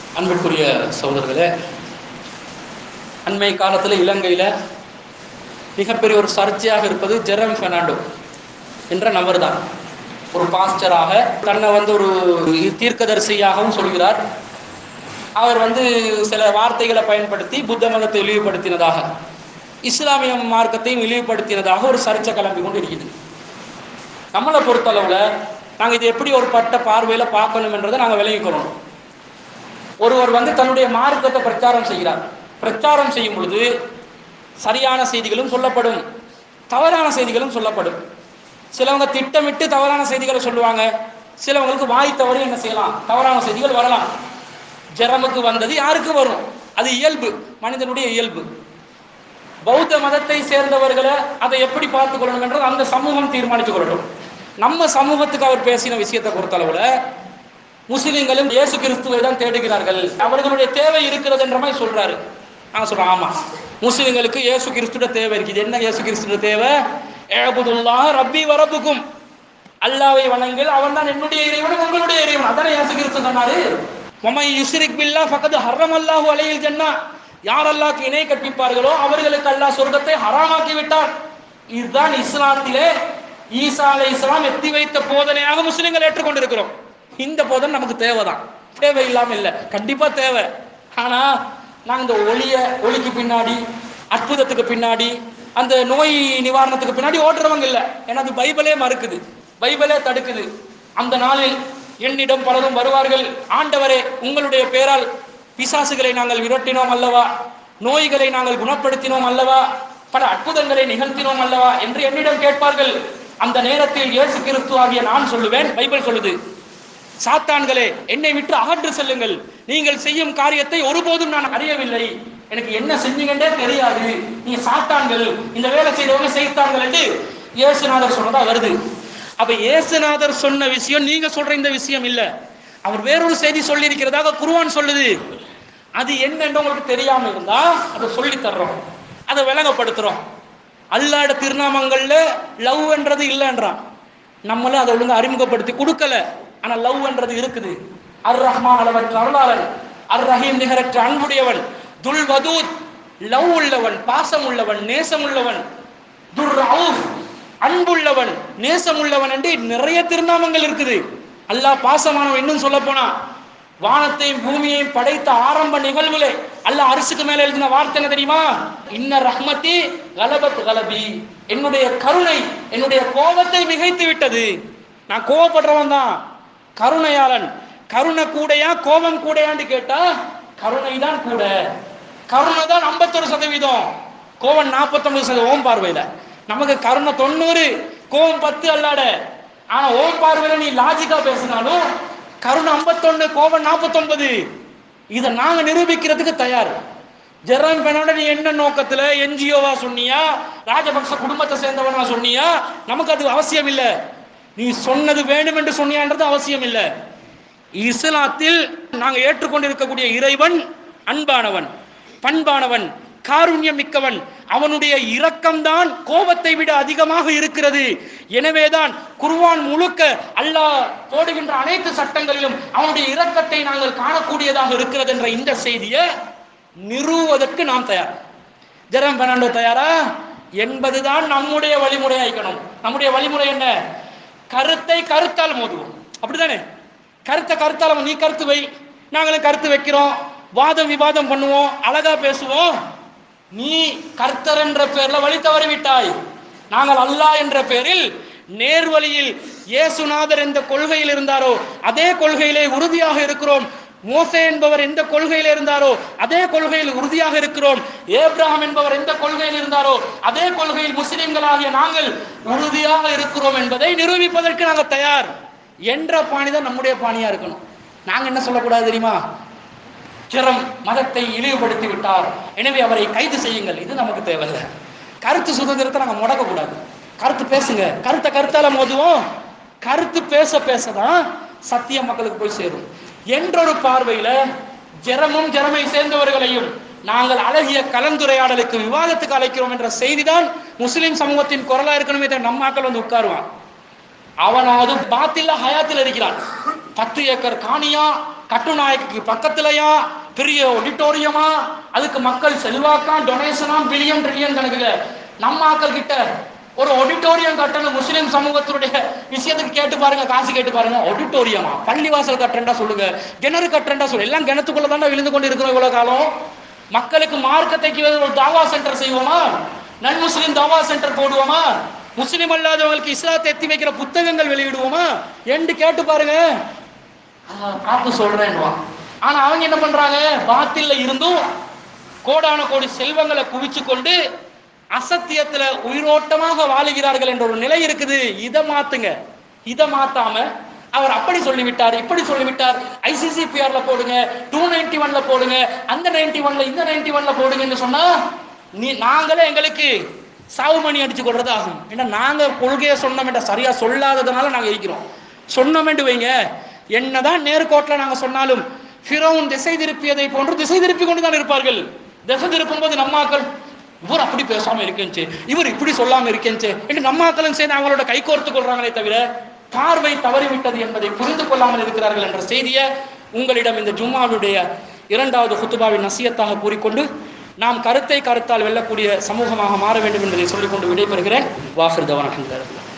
அன்பிற்குரிய சகோதரர்களே அண்மை காலத்தில் இலங்கையில் மிகப்பெரிய ஒரு சர்ச்சையாக இருப்பது ஜெரம் பெர்னாண்டோ என்ற நபர் தான் ஒரு பாஸ்டராக தன்னை வந்து ஒரு தீர்க்கதரிசியாகவும் சொல்கிறார் அவர் வந்து சில வார்த்தைகளை பயன்படுத்தி புத்த மதத்தை இழிவுபடுத்தினதாக இஸ்லாமிய மார்க்கத்தையும் இழிவுபடுத்தினதாக ஒரு சர்ச்சை கிளம்பி கொண்டு இருக்குது நம்மளை பொறுத்தளவில் நாங்கள் இது எப்படி ஒரு பட்ட பார்வையில் பார்க்கணும் என்றதை நாங்கள் விளங்கிக்கொள்ளணும் ஒருவர் வந்து தன்னுடைய மார்க்கத்தை பிரச்சாரம் செய்கிறார் பிரச்சாரம் செய்யும் பொழுது சரியான செய்திகளும் சொல்லப்படும் தவறான செய்திகளும் சொல்லப்படும் சிலவங்க திட்டமிட்டு தவறான செய்திகளை சொல்லுவாங்க சிலவங்களுக்கு வாய் தவறி என்ன செய்யலாம் தவறான செய்திகள் வரலாம் ஜெரமுக்கு வந்தது யாருக்கு வரும் அது இயல்பு மனிதனுடைய இயல்பு பௌத்த மதத்தை சேர்ந்தவர்களை அதை எப்படி பார்த்து கொள்ளணும் என்றது அந்த சமூகம் தீர்மானித்துக் கொள்ளட்டும் நம்ம சமூகத்துக்கு அவர் பேசின விஷயத்தை பொறுத்தளவுல முஸ்லிம்களும் இயேசு கிறிஸ்துவை தான் தேடுகிறார்கள் அவர்களுடைய தேவை இருக்கிறது என்ற மாதிரி சொல்றாரு நான் சொல்றேன் ஆமா முஸ்லிம்களுக்கு இயேசு கிறிஸ்துட தேவை இருக்குது என்ன இயேசு கிறிஸ்துட தேவை ஏபுதுல்லா ரப்பி வரப்புக்கும் அல்லாவை வணங்கல் அவன் தான் என்னுடைய இறைவன் உங்களுடைய இறைவன் அதானே இயேசு கிறிஸ்து சொன்னாரு மொமை யுஸ்ரிக் பில்லா ஃபகது ஹர்ரம் அல்லாஹு அலையில் ஜன்னா யார் அல்லாஹ்க்கு இணை கற்பிப்பார்களோ அவர்களுக்கு அல்லாஹ் சொர்க்கத்தை ஹராமாக்கி விட்டார் இதுதான் இஸ்லாத்திலே ஈசா அலை இஸ்லாம் எத்தி வைத்த போதனையாக முஸ்லிம்கள் ஏற்றுக்கொண்டிருக்கிறோம் இந்த போதனை நமக்கு தேவைதான் தேவை இல்லாம இல்லை கண்டிப்பா தேவை ஆனா நாங்கள் இந்த ஒளிய ஒளிக்கு பின்னாடி அற்புதத்துக்கு பின்னாடி அந்த நோய் நிவாரணத்துக்கு பின்னாடி ஓட்டுறவங்க இல்லை ஏன்னா அது பைபிளே மறுக்குது பைபிளே தடுக்குது அந்த நாளில் என்னிடம் பலரும் வருவார்கள் ஆண்டவரே உங்களுடைய பேரால் பிசாசுகளை நாங்கள் விரட்டினோம் அல்லவா நோய்களை நாங்கள் குணப்படுத்தினோம் அல்லவா பல அற்புதங்களை நிகழ்த்தினோம் அல்லவா என்று என்னிடம் கேட்பார்கள் அந்த நேரத்தில் இயேசு கிறிஸ்து ஆகிய நான் சொல்லுவேன் பைபிள் சொல்லுது சாத்தான்களே என்னை விட்டு அகன்று செல்லுங்கள் நீங்கள் செய்யும் காரியத்தை ஒருபோதும் நான் அறியவில்லை எனக்கு என்ன செஞ்சீங்கன்றே தெரியாது நீ சாத்தான்கள் இந்த வேலை செய்தவங்க செய்தான்கள் என்று இயேசுநாதர் சொன்னதா வருது அப்ப இயேசுநாதர் சொன்ன விஷயம் நீங்க சொல்ற இந்த விஷயம் இல்ல அவர் வேறொரு செய்தி சொல்லி இருக்கிறதாக குருவான் சொல்லுது அது என்னன்னு உங்களுக்கு தெரியாம இருந்தா அதை சொல்லி தர்றோம் அதை விளங்கப்படுத்துறோம் அல்லாட திருநாமங்கள்ல லவ் என்றது இல்லைன்றான் நம்மளும் அதை ஒழுங்கா அறிமுகப்படுத்தி கொடுக்கல ஆனா லவ் என்றது இருக்குது அர் ரஹ்மான் அளவற்ற அருளாளன் அர் ரஹீம் நிகரற்ற அன்புடையவன் துல் வதூத் லவ் உள்ளவன் பாசம் உள்ளவன் நேசம் உள்ளவன் துர் ரவுஃப் அன்புள்ளவன் நேசம் உள்ளவன் என்று நிறைய திருநாமங்கள் இருக்குது அல்லாஹ் பாசமானவன் இன்னும் சொல்ல போனா வானத்தையும் பூமியையும் படைத்த ஆரம்ப நிகழ்வுல அல்லாஹ் அரிசுக்கு மேல எழுதின வார்த்தை என்ன தெரியுமா இன்ன ரஹ்மத்தி கலபத் கலபி என்னுடைய கருணை என்னுடைய கோபத்தை மிகைத்து விட்டது நான் கோபப்படுறவன் தான் கருணையாளன் கருணை கூடையா கோபம் கூடையான்னு கேட்டா கருணை தான் கூட கருணை தான் ஐம்பத்தொரு சதவீதம் கோவம் நாற்பத்தொன்பது சதவீதம் ஓம் பார்வையில நமக்கு கருணை தொண்ணூறு கோவம் பத்து அல்லாட ஆனா ஓம் பார்வையில நீ லாஜிக்கா பேசினாலும் கருணை ஐம்பத்தொன்னு கோவம் நாற்பத்தொன்பது இதை நாங்க நிரூபிக்கிறதுக்கு தயார் ஜெரம் பெனோட நீ என்ன நோக்கத்துல என்ஜிஓவா சொன்னியா ராஜபக்ச குடும்பத்தை சேர்ந்தவனா சொன்னியா நமக்கு அது அவசியம் இல்லை நீ சொன்னது வேண்டும் என்று சொன்னியான்றது அவசியம் இல்லை இஸ்லாத்தில் நாங்க ஏற்றுக்கொண்டிருக்கக்கூடிய இறைவன் அன்பானவன் பண்பானவன் காருண்யம் மிக்கவன் அவனுடைய இரக்கம்தான் கோபத்தை விட அதிகமாக இருக்கிறது எனவேதான் குர்வான் முழுக்க அல்லாஹ் போடுகின்ற அனைத்து சட்டங்களிலும் அவனுடைய இரக்கத்தை நாங்கள் காணக்கூடியதாக இருக்கிறது என்ற இந்த செய்தியை நிறுவுவதற்கு நாம் தயார் ஜெரம் பெர்னாண்டோ தயாரா என்பதுதான் நம்முடைய வழிமுறை ஆயிக்கணும் நம்முடைய வழிமுறை என்ன கருத்தை கருத்தால் மோதுவோம் அப்படிதானே கருத்தை கருத்தால் நீ கருத்து வை நாங்களும் கருத்து வைக்கிறோம் வாதம் விவாதம் பண்ணுவோம் அழகா பேசுவோம் நீ கர்த்தர் என்ற பெயர்ல வழி தவறி விட்டாய் நாங்கள் அல்லாஹ் என்ற பெயரில் நேர்வழியில் இயேசுநாதர் எந்த கொள்கையில் இருந்தாரோ அதே கொள்கையிலே உறுதியாக இருக்கிறோம் மோசே என்பவர் எந்த கொள்கையில் இருந்தாரோ அதே கொள்கையில் உறுதியாக இருக்கிறோம் ஏப்ரஹாம் என்பவர் எந்த கொள்கையில் இருந்தாரோ அதே கொள்கையில் முஸ்லிம்களாகிய நாங்கள் உறுதியாக இருக்கிறோம் என்பதை நிரூபிப்பதற்கு நாங்கள் தயார் என்ற பாணி தான் நம்முடைய பாணியா இருக்கணும் நாங்க என்ன சொல்லக்கூடாது தெரியுமா ஜெரம் மதத்தை இழிவுபடுத்தி விட்டார் எனவே அவரை கைது செய்யுங்கள் இது நமக்கு தேவையில்லை கருத்து சுதந்திரத்தை நாங்கள் முடக்கக்கூடாது கருத்து பேசுங்க கருத்தை கருத்தால மோதுவோம் கருத்து பேச பேசதான் சத்திய மக்களுக்கு போய் சேரும் என்றொரு பார்வையில ஜெரமும் ஜெரமை சேர்ந்தவர்களையும் நாங்கள் அழகிய கலந்துரையாடலுக்கு விவாதத்துக்கு அழைக்கிறோம் என்ற செய்திதான் முஸ்லிம் சமூகத்தின் குரலா இருக்கணுமே தவிர நம்ம மக்கள் வந்து உட்காருவான் அவனாவது பாத்தில ஹயாத்தில் இருக்கிறான் பத்து ஏக்கர் காணியா கட்டுநாயக்கு பக்கத்துலயா பெரிய ஆடிட்டோரியமா அதுக்கு மக்கள் செல்வாக்கா டொனேஷனா பில்லியன் ட்ரில்லியன் கணக்குல நம்ம ஆக்கள் கிட்ட ஒரு ஆடிட்டோரியம் கட்டணும் முஸ்லிம் சமூகத்தினுடைய விஷயத்துக்கு கேட்டு பாருங்க காசு கேட்டு பாருங்க ஆடிட்டோரியமா பள்ளிவாசல் கட்டுறேன்டா சொல்லுங்க கிணறு கட்டுறேன்டா சொல்லு எல்லாம் கிணத்துக்குள்ள தானே விழுந்து கொண்டு இருக்கிறோம் இவ்வளவு காலம் மக்களுக்கு மார்க்கத்தைக்கு ஒரு தாவா சென்டர் செய்வோமா நன் முஸ்லிம் தாவா சென்டர் போடுவோமா முஸ்லிம் அல்லாதவங்களுக்கு இஸ்லாத்தை எத்தி வைக்கிற புத்தகங்கள் வெளியிடுவோமா என்று கேட்டு பாருங்க ஆஹ் பார்த்து சொல்றேன்னுவான் ஆனா அவங்க என்ன பண்றாங்க பாத்தில்ல இருந்தும் கோடான கோடி செல்வங்களை குவிச்சு கொண்டு அசத்தியத்துல உயிரோட்டமாக வாழுகிறார்கள் என்ற ஒரு நிலை இருக்குது இதை மாத்துங்க இதை மாத்தாம அவர் அப்படி சொல்லிவிட்டார் இப்படி சொல்லிவிட்டார் ஐசிசிபிஆர்ல போடுங்க டூ நைன்டி ஒன்ல போடுங்க அந்த நைன்டி ஒன்ல இந்த நைன்டி ஒன்ல போடுங்கன்னு சொன்னா நீ நாங்களே எங்களுக்கு சாவு மணி அடிச்சு கொள்றது ஆகும் ஏன்னா நாங்க கொள்கையை சொன்னோம் சரியா சொல்லாததுனால நாங்க இருக்கிறோம் சொன்னோமென்று வைங்க என்னதான் நேர்கோட்டில் நாங்க சொன்னாலும் ஃபிரௌன் திசை திருப்பியதை போன்று திசை திருப்பி கொண்டு தான் இருப்பார்கள் திசை திருப்பும் போது நம்மாக்கள் இவர் அப்படி பேசாம இருக்கேன்ச்சு இவர் இப்படி சொல்லாம இருக்கேன்ச்சு என்று நம்மாக்களும் சேர்ந்து அவங்களோட கை கோர்த்து கொள்றாங்களே தவிர பார்வை தவறிவிட்டது என்பதை புரிந்து கொள்ளாமல் இருக்கிறார்கள் என்ற செய்தியை உங்களிடம் இந்த ஜும்மாவுடைய இரண்டாவது குத்துபாவின் நசியத்தாக கூறிக்கொண்டு நாம் கருத்தை கருத்தால் வெல்லக்கூடிய சமூகமாக மாற வேண்டும் என்பதை சொல்லிக்கொண்டு விடைபெறுகிறேன் வாஹிர் தவான்